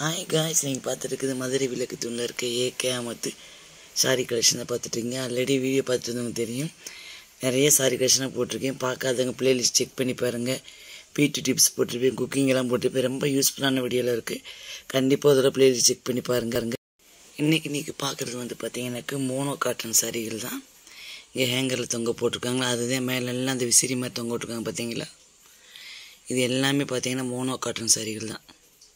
hi guys நீங்கள் பார்த்துருக்குது மதுரை விளக்கு தூணில் இருக்க ஏகே அமத்து சாரி கலெக்ஷனை பார்த்துட்ருக்கீங்க ஆல்ரெடி வீடியோ பார்த்துருந்தவங்க தெரியும் நிறைய சாரி கலெக்ஷனாக போட்டிருக்கேன் பார்க்காதவங்க ப்ளேலிஸ்ட் செக் பண்ணி பாருங்கள் பீட்டு டிப்ஸ் போட்டிருப்பேன் குக்கிங் எல்லாம் போட்டிருப்பேன் ரொம்ப யூஸ்ஃபுல்லான வீடியோவில் இருக்குது கண்டிப்பாக அதோட ப்ளேலிஸ்ட் செக் பண்ணி பாருங்க இன்றைக்கி நீங்கள் பார்க்குறது வந்து பார்த்தீங்கன்னாக்க மோனோ காட்டன் சாரிகள் தான் இங்கே ஹேங்கரில் தொங்க போட்டிருக்காங்களா அதுதான் மேலே எல்லாம் அந்த விசிறி மாதிரி தொங்க விட்ருக்காங்க பார்த்தீங்களா இது எல்லாமே பார்த்தீங்கன்னா மோனோ காட்டன் சாரிகள் தான்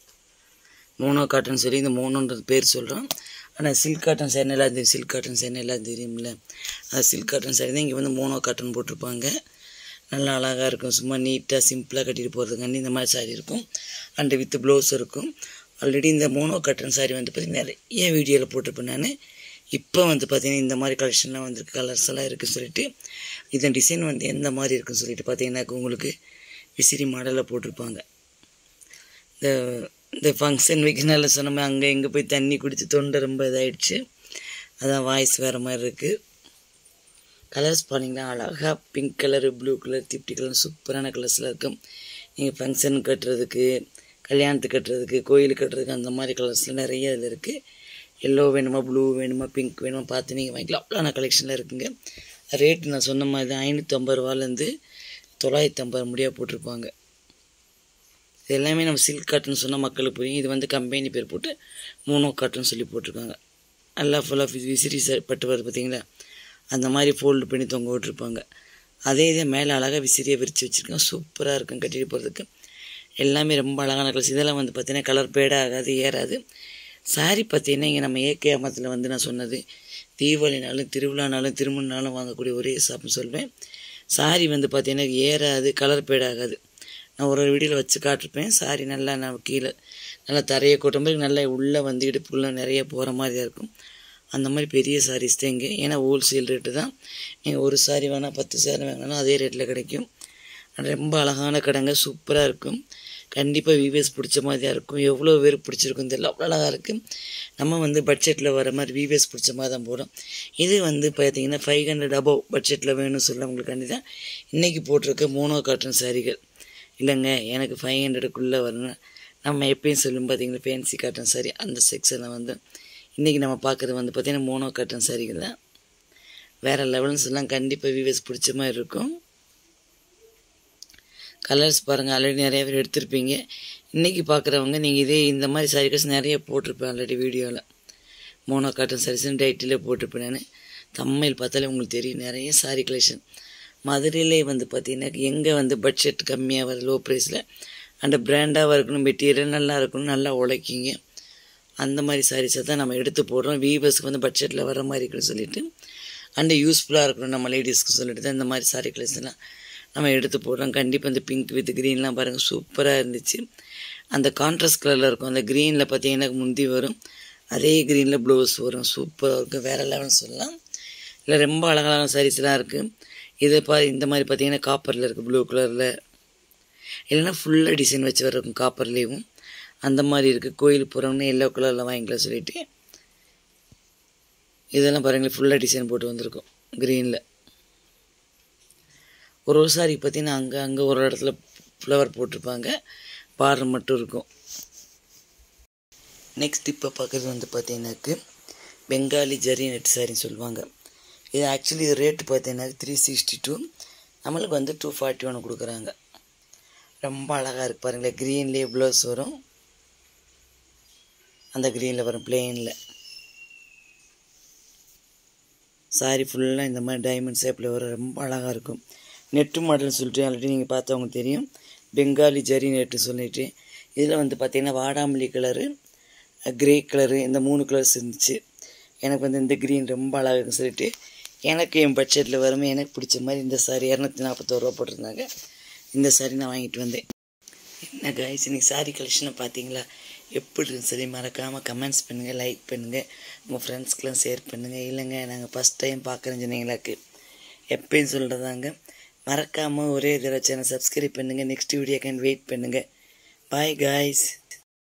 மோனோ காட்டன் சொல்லி இந்த மோனோன்றது பேர் சொல்கிறோம் ஆனால் சில்க் காட்டன் சேனை எல்லாம் தெரியும் சில்க் காட்டன் சேனை எல்லாம் தெரியும்ல அது சில்க் காட்டன் சாரி தான் இங்கே வந்து மோனோ காட்டன் போட்டிருப்பாங்க நல்லா அழகாக இருக்கும் சும்மா நீட்டாக சிம்பிளாக கட்டிட்டு போகிறதுக்காண்டி இந்த மாதிரி சாரி இருக்கும் அண்டு வித் ப்ளவுஸ் இருக்கும் ஆல்ரெடி இந்த மோனோ காட்டன் சாரி வந்து பார்த்திங்கன்னா நிறைய வீடியோவில் போட்டிருப்பேன் நான் இப்போ வந்து பார்த்திங்கன்னா இந்த மாதிரி கலெக்ஷன்லாம் வந்துருக்கு கலர்ஸ் எல்லாம் இருக்குன்னு சொல்லிட்டு இதன் டிசைன் வந்து எந்த மாதிரி இருக்குன்னு சொல்லிட்டு பார்த்தீங்கன்னாக்க உங்களுக்கு விசிறி மாடலில் போட்டிருப்பாங்க இந்த இந்த ஃபங்க்ஷன் வைக்கனால சொன்னோமே அங்கே எங்கே போய் தண்ணி குடித்து தொண்டை ரொம்ப இதாகிடுச்சு அதான் வாய்ஸ் வேறு மாதிரி இருக்குது கலர்ஸ் பார்த்தீங்கன்னா அழகாக பிங்க் கலரு ப்ளூ கலர் திப்டி கலர் சூப்பரான கலர்ஸில் இருக்கும் நீங்கள் ஃபங்க்ஷன் கட்டுறதுக்கு கல்யாணத்துக்கு கட்டுறதுக்கு கோயிலுக்கு கட்டுறதுக்கு அந்த மாதிரி கலர்ஸில் நிறைய இதில் இருக்குது எல்லோ வேணுமா ப்ளூ வேணுமா பிங்க் வேணுமா பார்த்து நீங்கள் வாங்கிக்கலாம் அவ்வளோ கலெக்ஷனில் இருக்குங்க ரேட்டு நான் சொன்ன மாதிரி தான் ஐநூற்றம்பது ரூபாலேருந்து தொள்ளாயிரத்தி ஐம்பது முடியாக போட்டிருப்பாங்க இது எல்லாமே நம்ம சில்க் காட்டன் சொன்னால் மக்களுக்கு புரியும் இது வந்து கம்பெனி பேர் போட்டு மூணோ காட்டன் சொல்லி போட்டிருக்காங்க நல்லா ஃபுல்லாக விசிறி பட்டு வருது பார்த்தீங்களா அந்த மாதிரி ஃபோல்டு பண்ணி தொங்க விட்டுருப்பாங்க அதே இதே மேலே அழகாக விசிறியை விரித்து வச்சுருக்காங்க சூப்பராக இருக்கும் கட்டிட்டு போகிறதுக்கு எல்லாமே ரொம்ப அழகான கலர்ஸ் இதெல்லாம் வந்து பார்த்திங்கன்னா கலர் பேடாக ஆகாது ஏறாது சாரி பார்த்தீங்கன்னா இங்கே நம்ம ஏகே அமத்தில் வந்து நான் சொன்னது தீபாவளினாலும் திருவிழானாலும் திருமணனாலும் வாங்கக்கூடிய ஒரே ஷாப்னு சொல்வேன் சாரி வந்து பார்த்தீங்கன்னா ஏறாது கலர் பேடாகாது நான் ஒரு ஒரு வீடியோவில் வச்சு காட்டிருப்பேன் சாரி நல்லா நான் கீழே நல்லா தரையை கொட்டும் போது நல்லா உள்ளே வந்து இடுப்புக்குள்ளே நிறைய போகிற மாதிரி இருக்கும் அந்த மாதிரி பெரிய சாரீஸ் தான் இங்கே ஏன்னா ஹோல்சேல் ரேட்டு தான் நீங்கள் ஒரு சாரி வேணால் பத்து சாரி வாங்கினாலும் அதே ரேட்டில் கிடைக்கும் ரொம்ப அழகான கடைங்க சூப்பராக இருக்கும் கண்டிப்பாக விவிஎஸ் பிடிச்ச மாதிரியாக இருக்கும் எவ்வளோ பேர் பிடிச்சிருக்கும் தெரியல அவ்வளோ அழகாக இருக்குது நம்ம வந்து பட்ஜெட்டில் வர மாதிரி விவிஎஸ் பிடிச்ச மாதிரி தான் போகிறோம் இது வந்து பார்த்தீங்கன்னா ஃபைவ் ஹண்ட்ரட் அபவ் பட்ஜெட்டில் வேணும்னு சொல்ல உங்களுக்காண்டி தான் இன்றைக்கி போட்டிருக்க மோனோ காட்டன் சாரிகள் இல்லைங்க எனக்கு ஃபைவ் ஹண்ட்ரடுக்குள்ளே வரணும் நம்ம எப்பயும் சொல்லும் பார்த்தீங்கன்னா ஃபேன்சி காட்டன் சாரி அந்த செக்ஷனில் வந்து இன்றைக்கி நம்ம பார்க்குறது வந்து பார்த்திங்கன்னா மோனோ காட்டன் சாரிகள் தான் வேறு லெவல்ஸ் எல்லாம் கண்டிப்பாக விவிஎஸ் பிடிச்ச மாதிரி இருக்கும் கலர்ஸ் பாருங்கள் ஆல்ரெடி நிறைய பேர் எடுத்திருப்பீங்க இன்றைக்கி பார்க்குறவங்க நீங்கள் இதே இந்த மாதிரி சாரீஸ் நிறைய போட்டிருப்பேன் ஆல்ரெடி வீடியோவில் மோனோ காட்டன் சாரீஸ்னு டைட்டிலே போட்டிருப்பேன் நான் தம்மையில் பார்த்தாலே உங்களுக்கு தெரியும் நிறைய சாரீ கலெக்ஷன் மதுரையிலே வந்து பார்த்தீங்கன்னா எங்கே வந்து பட்ஜெட் கம்மியாக வர லோ ப்ரைஸில் அந்த பிராண்டாக இருக்கணும் மெட்டீரியல் நல்லா இருக்கணும் நல்லா உழைக்கிங்க அந்த மாதிரி சாரீஸை தான் நம்ம எடுத்து போடுறோம் வீவர்ஸ்க்கு வந்து பட்ஜெட்டில் வர மாதிரி இருக்குன்னு சொல்லிட்டு அண்டு யூஸ்ஃபுல்லாக இருக்கணும் நம்ம லேடிஸ்க்கு சொல்லிட்டு தான் இந்த மாதிரி சாரீ கலெக்ஷன்லாம் நம்ம எடுத்து போடுறோம் கண்டிப்பாக இந்த பிங்க் வித் க்ரீன்லாம் பாருங்கள் சூப்பராக இருந்துச்சு அந்த கான்ட்ராஸ்ட் கலரில் இருக்கும் அந்த க்ரீனில் பார்த்தீங்கன்னா முந்தி வரும் அதே க்ரீனில் ப்ளவுஸ் வரும் சூப்பராக இருக்கும் வேறு லெவல்னு சொல்லலாம் இல்லை ரொம்ப அழகழகான சாரீஸ்லாம் இருக்குது இதை பா இந்த மாதிரி பார்த்தீங்கன்னா காப்பரில் இருக்குது ப்ளூ கலரில் இல்லைன்னா ஃபுல்லாக டிசைன் வச்சு வரும் காப்பர்லேயும் அந்த மாதிரி இருக்குது கோயிலுக்கு போகிறவங்க எல்லோ கலரில் வாங்கிக்கலாம் சொல்லிட்டு இதெல்லாம் பாருங்களேன் ஃபுல்லாக டிசைன் போட்டு வந்திருக்கும் க்ரீனில் ஒரு ஒரு சாரி பார்த்தீங்கன்னா அங்கே அங்கே ஒரு இடத்துல ஃப்ளவர் போட்டிருப்பாங்க பார்டர் மட்டும் இருக்கும் நெக்ஸ்ட் இப்போ பார்க்குறது வந்து பார்த்தீங்கன்னாக்கு பெங்காலி ஜரி நெட் சாரின்னு சொல்லுவாங்க இது ஆக்சுவலி இது ரேட்டு பார்த்தீங்கன்னா த்ரீ சிக்ஸ்டி டூ நம்மளுக்கு வந்து டூ ஃபார்ட்டி ஒன்று கொடுக்குறாங்க ரொம்ப அழகாக இருக்குது பாருங்களேன் க்ரீன்லேயே ப்ளவுஸ் வரும் அந்த க்ரீனில் வரும் பிளெயினில் சாரி ஃபுல்லாக இந்த மாதிரி டைமண்ட் ஷேப்பில் வரும் ரொம்ப அழகாக இருக்கும் நெட்டு மாடல்னு சொல்லிட்டு ஆல்ரெடி நீங்கள் பார்த்தவங்க தெரியும் பெங்காலி ஜரி நெட்டு சொல்லிட்டு இதில் வந்து பார்த்திங்கன்னா வாடாமல்லி கலரு க்ரே கலரு இந்த மூணு கலர்ஸ் இருந்துச்சு எனக்கு வந்து இந்த க்ரீன் ரொம்ப அழகாக சொல்லிட்டு எனக்கு என் பட்ஜெட்டில் வருமே எனக்கு பிடிச்ச மாதிரி இந்த சாரி இரநூத்தி நாற்பத்தோரு ரூபா போட்டிருந்தாங்க இந்த சாரி நான் வாங்கிட்டு வந்தேன் என்ன காய்ஸ் இன்னைக்கு சாரி கலெக்ஷனை பார்த்தீங்களா எப்படி இருந்து சரி மறக்காமல் கமெண்ட்ஸ் பண்ணுங்கள் லைக் பண்ணுங்கள் உங்கள் ஃப்ரெண்ட்ஸ்க்கெலாம் ஷேர் பண்ணுங்கள் இல்லைங்க நாங்கள் ஃபஸ்ட் டைம் பார்க்குறேன் சொன்னீங்களாக்கு எப்பயும் சொல்கிறதாங்க மறக்காமல் ஒரே தடவை சேனல் சப்ஸ்கிரைப் பண்ணுங்கள் நெக்ஸ்ட் வீடியோக்கான வெயிட் பண்ணுங்கள் பாய் காய்ஸ்